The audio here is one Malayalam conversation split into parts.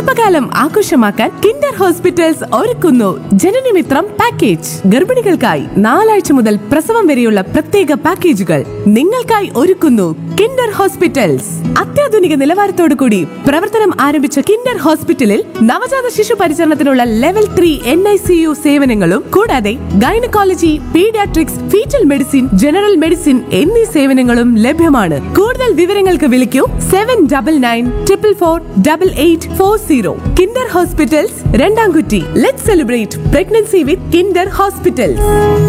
ഗർഭകാലം ആഘോഷമാക്കാൻ കിൻഡർ ഹോസ്പിറ്റൽസ് ഒരുക്കുന്നു ജനനമിത്രം പാക്കേജ് ഗർഭിണികൾക്കായി നാലാഴ്ച മുതൽ പ്രസവം വരെയുള്ള പ്രത്യേക പാക്കേജുകൾ നിങ്ങൾക്കായി ഒരുക്കുന്നു കിൻഡർ ഹോസ്പിറ്റൽസ് അത്യാധുനിക നിലവാരത്തോടു കൂടി പ്രവർത്തനം ആരംഭിച്ച കിൻഡർ ഹോസ്പിറ്റലിൽ നവജാത ശിശു പരിചരണത്തിനുള്ള level three N I C U സേവനങ്ങളും കൂടാതെ gynaecology paediatrics foetal medicine general medicine എന്നീ സേവനങ്ങളും ലഭ്യമാണ് കൂടുതൽ വിവരങ്ങൾക്ക് വിളിക്കൂ seven double nine triple four double eight four zero Kinder hospitals Randamkutti let celebrate pregnancy with Kinder hospitals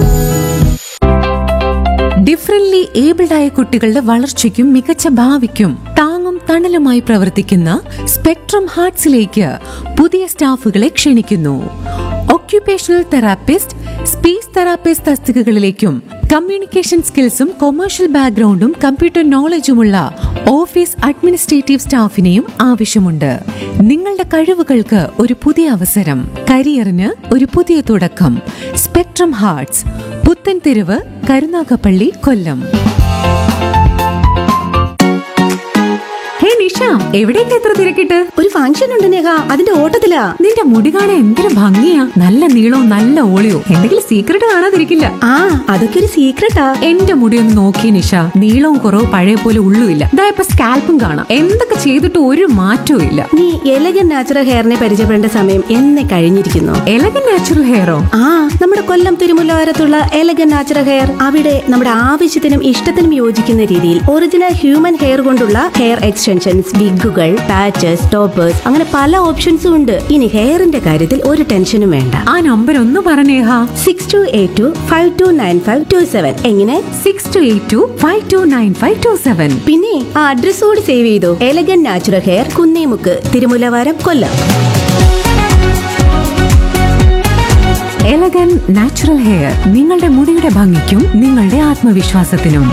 differently abled ആയ കുട്ടികളുടെ വളർച്ചയ്ക്കും മികച്ച ഭാവിക്കും താങ്ങും തണലുമായി പ്രവർത്തിക്കുന്ന സ്പെക്ട്രം ഹാർട്സിലേക്ക് പുതിയ സ്റ്റാഫുകളെ ക്ഷണിക്കുന്നു ഒക്യുപേഷണൽ തെറാപ്പിസ്റ്റ് സ്പീച്ച് തെറാപ്പിസ്റ്റ് തസ്തികകളിലേക്കും കമ്മ്യൂണിക്കേഷൻ സ്കിൽസും കൊമേഴ്ഷ്യൽ ബാക്ക്ഗ്രൗണ്ടും കമ്പ്യൂട്ടർ നോളജുമുള്ള ഓഫീസ് അഡ്മിനിസ്ട്രേറ്റീവ് സ്റ്റാഫിനെയും ആവശ്യമുണ്ട് നിങ്ങളുടെ കഴിവുകൾക്ക് ഒരു പുതിയ അവസരം കരിയറിന് ഒരു പുതിയ തുടക്കം Spectrum Hearts Puthentheruvu Karunagappally Kollam hey Nisha എവിടേക്ക് എത്ര തിരക്കിട്ട് ഒരു ഫംഗ്ഷൻ ഉണ്ട് നേഹ അതിന്റെ ഓട്ടത്തിലാ നിന്റെ മുടി കാണാൻ എന്തൊരു ഭംഗിയാ നല്ല നീളവും നല്ല ഓളിയോ എന്തെങ്കിലും സീക്രട്ട് കാണാതിരിക്കില്ല ആ അതൊക്കെ ഒരു സീക്രട്ടാ എന്റെ മുടി ഒന്ന് നോക്കി നിഷ നീളവും കുറവ് പഴയ പോലെ ഉള്ളുമില്ല ഇതാ ഇപ്പൊ സ്കാൽപ്പും കാണാം എന്തൊക്കെ ചെയ്തിട്ട് ഒരു മാറ്റവും ഇല്ല നീ എലഗൻ നാച്ചുറൽ ഹെയറിനെ പരിചയപ്പെടേണ്ട സമയം എന്നെ കഴിഞ്ഞിരിക്കുന്നു എലഗൻ നാച്ചുറൽ ഹെയറോ ആ നമ്മുടെ കൊല്ലം തിരുമുല്ലവാരത്തുള്ള എലഗൻ നാച്ചുറൽ ഹെയർ അവിടെ നമ്മുടെ ആവശ്യത്തിനും ഇഷ്ടത്തിനും യോജിക്കുന്ന രീതിയിൽ ഒറിജിനൽ ഹ്യൂമൻ ഹെയർ കൊണ്ടുള്ള ഹെയർ എക്സ്റ്റൻഷൻസ് വിഗുകൾ പാച്ചസ് ടോപ്പേഴ്സ് അങ്ങനെ പല ഓപ്ഷൻസും ഉണ്ട് ഇനി ഹെയറിന്റെ കാര്യത്തിൽ ഒരു ടെൻഷനും വേണ്ട ആ നമ്പർ ഒന്ന് പറഞ്ഞേഹ six two eight two five two nine five two seven എങ്ങനെ six two eight two five two nine five two seven പിന്നെ ആ അഡ്രസ് കൂടി സേവ് ചെയ്തു elegant natural hair Kunnemukku Thirumullavaram Kollam elegant natural hair നിങ്ങളുടെ മുടിയുടെ ഭംഗിക്കും നിങ്ങളുടെ ആത്മവിശ്വാസത്തിനും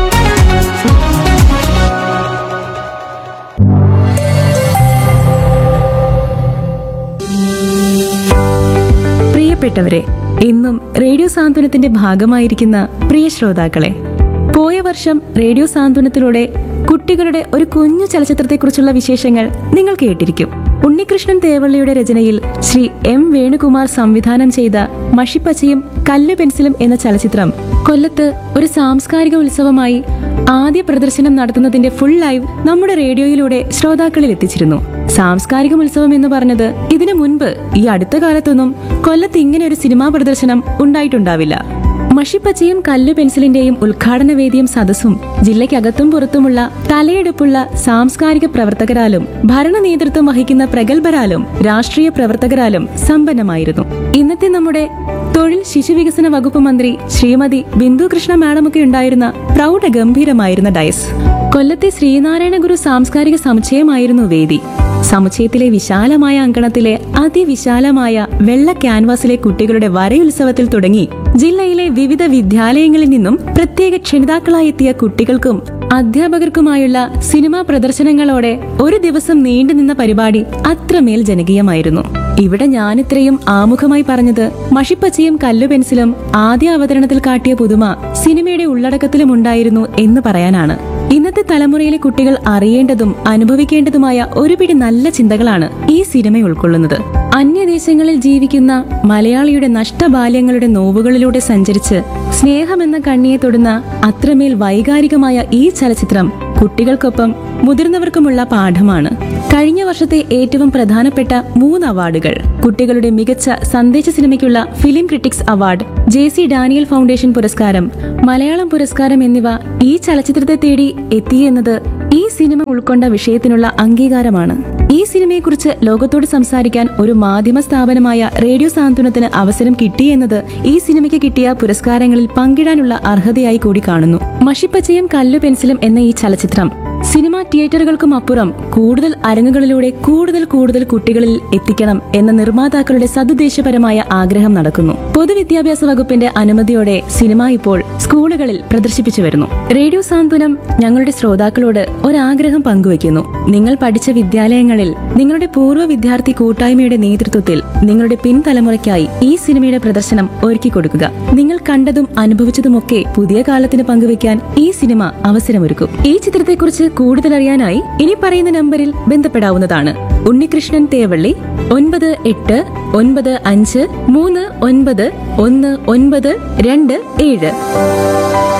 പ്രിയപ്പെട്ടവരെ ഇന്നും റേഡിയോ സാന്ത്വനത്തിന്റെ ഭാഗമായിരിക്കുന്ന പ്രിയ ശ്രോതാക്കളെ പോയ വർഷം റേഡിയോ സാന്ത്വനത്തിലൂടെ കുട്ടികളുടെ ഒരു കുഞ്ഞു ചലച്ചിത്രത്തെക്കുറിച്ചുള്ള വിശേഷങ്ങൾ നിങ്ങൾ കേട്ടിരിക്കും ഉണ്ണികൃഷ്ണൻ തേവള്ളിയുടെ രചനയിൽ ശ്രീ എം വേണുകുമാർ സംവിധാനം ചെയ്ത മഷിപ്പച്ചയും കല്ല് പെൻസിലും എന്ന ചലച്ചിത്രം കൊല്ലത്ത് ഒരു സാംസ്കാരിക ഉത്സവമായി ആദ്യ പ്രദർശനം നടത്തുന്നതിന്റെ ഫുൾ ലൈവ് നമ്മുടെ റേഡിയോയിലൂടെ ശ്രോതാക്കളിൽ എത്തിച്ചിരുന്നു സാംസ്കാരിക ഉത്സവം എന്ന് പറഞ്ഞത് ഇതിനു മുൻപ് ഈ അടുത്ത കാലത്തൊന്നും കൊല്ലത്ത് ഇങ്ങനെ ഒരു സിനിമാ പ്രദർശനം ഉണ്ടായിട്ടുണ്ടാവില്ല മഷിപ്പച്ചയും കല്ലു പെൻസിലിന്റെയും ഉദ്ഘാടന വേദിയും സദസ്സും ജില്ലയ്ക്കകത്തും പുറത്തുമുള്ള തലയെടുപ്പുള്ള സാംസ്കാരിക പ്രവർത്തകരാലും ഭരണ നേതൃത്വം വഹിക്കുന്ന പ്രഗത്ഭരാലും രാഷ്ട്രീയ പ്രവർത്തകരാലും സമ്പന്നമായിരുന്നു ഇന്നത്തെ നമ്മുടെ തൊഴിൽ ശിശുവികസന വകുപ്പ് മന്ത്രി ശ്രീമതി ബിന്ദു കൃഷ്ണ മാഡമൊക്കെ ഉണ്ടായിരുന്ന പ്രൗഢ ഗംഭീരമായിരുന്ന ഡയസ് കൊല്ലത്തെ ശ്രീനാരായണ ഗുരു സാംസ്കാരിക സമുച്ചയമായിരുന്നു വേദി സമുച്ചയത്തിലെ വിശാലമായ അങ്കണത്തിലെ അതിവിശാലമായ വെള്ള ക്യാൻവാസിലെ കുട്ടികളുടെ വരയുത്സവത്തിൽ തുടങ്ങി ജില്ലയിലെ വിവിധ വിദ്യാലയങ്ങളിൽ നിന്നും പ്രത്യേക ക്ഷണിതാക്കളായി എത്തിയ കുട്ടികൾക്കും അധ്യാപകർക്കുമായുള്ള സിനിമാ പ്രദർശനങ്ങളോടെ ഒരു ദിവസം നീണ്ടുനിന്ന പരിപാടി അത്രമേൽ ജനകീയമായിരുന്നു ഇവിടെ ഞാനിത്രയും ആമുഖമായി പറഞ്ഞത് മഷിപ്പച്ചയും കല്ലു പെൻസിലും ആദ്യ അവതരണത്തിൽ കാട്ടിയ പുതുമ സിനിമയുടെ ഉള്ളടക്കത്തിലും ഉണ്ടായിരുന്നു എന്ന് പറയാനാണ് ഇന്നത്തെ തലമുറയിലെ കുട്ടികൾ അറിയേണ്ടതും അനുഭവിക്കേണ്ടതുമായ ഒരു പിടി നല്ല ചിന്തകളാണ് ഈ സിനിമ ഉൾക്കൊള്ളുന്നത് അന്യദേശങ്ങളിൽ ജീവിക്കുന്ന മലയാളിയുടെ നഷ്ടബാല്യങ്ങളുടെ നോവുകളിലൂടെ സഞ്ചരിച്ച് സ്നേഹമെന്ന കണ്ണിയെ തൊടുന്ന അത്രമേൽ വൈകാരികമായ ഈ ചലച്ചിത്രം കുട്ടികൾക്കൊപ്പം മുതിർന്നവർക്കുമുള്ള പാഠമാണ് കഴിഞ്ഞ വർഷത്തെ ഏറ്റവും പ്രധാനപ്പെട്ട മൂന്ന് അവാർഡുകൾ കുട്ടികളുടെ മികച്ച സന്ദേശ സിനിമയ്ക്കുള്ള film critics award J C Daniel foundation പുരസ്കാരം മലയാളം പുരസ്കാരം എന്നിവ ഈ ചലച്ചിത്രത്തെ തേടി എത്തിയെന്നത് ഈ സിനിമ ഉൾക്കൊണ്ട വിഷയത്തിനുള്ള അംഗീകാരമാണ് ഈ സിനിമയെക്കുറിച്ച് ലോകത്തോട് സംസാരിക്കാൻ ഒരു മാധ്യമ സ്ഥാപനമായ റേഡിയോ സാന്ത്വനത്തിന് അവസരം കിട്ടിയെന്നത് ഈ സിനിമയ്ക്ക് കിട്ടിയ പുരസ്കാരങ്ങളിൽ പങ്കിടാനുള്ള അർഹതയായി കൂടി കാണുന്നു മഷിപ്പച്ചയും കല്ലു പെൻസിലും എന്ന ഈ ചലച്ചിത്രം സിനിമാ തിയേറ്ററുകൾക്കും അപ്പുറം കൂടുതൽ അരങ്ങുകളിലൂടെ കൂടുതൽ കൂടുതൽ കുട്ടികളിൽ എത്തിക്കണം എന്ന നിർമ്മാതാക്കളുടെ സതുദ്ദേശപരമായ ആഗ്രഹം നടക്കുന്നു പൊതുവിദ്യാഭ്യാസ വകുപ്പിന്റെ അനുമതിയോടെ സിനിമ ഇപ്പോൾ സ്കൂളുകളിൽ പ്രദർശിപ്പിച്ചു വരുന്നു റേഡിയോ സാന്ത്വനം ഞങ്ങളുടെ ശ്രോതാക്കളോട് ഒരാഗ്രഹം പങ്കുവയ്ക്കുന്നു നിങ്ങൾ പഠിച്ച വിദ്യാലയങ്ങളിൽ നിങ്ങളുടെ പൂർവ്വ വിദ്യാർത്ഥി കൂട്ടായ്മയുടെ നേതൃത്വത്തിൽ നിങ്ങളുടെ പിൻതലമുറയ്ക്കായി ഈ സിനിമയുടെ പ്രദർശനം ഒരുക്കി കൊടുക്കുക നിങ്ങൾ കണ്ടതും അനുഭവിച്ചതുമൊക്കെ പുതിയ കാലത്തിന് പങ്കുവയ്ക്കാൻ ഈ സിനിമ അവസരമൊരുക്കും ഈ ചിത്രത്തെക്കുറിച്ച് കൂടുതൽ അറിയാനായി ഇനി പറയുന്ന നമ്പറിൽ ബന്ധപ്പെടാവുന്നതാണ് ഉണ്ണികൃഷ്ണൻ തേവള്ളി ഒൻപത് എട്ട് ഒൻപത് അഞ്ച് മൂന്ന് ഒൻപത് ഒന്ന് ഒൻപത് രണ്ട് ഏഴ്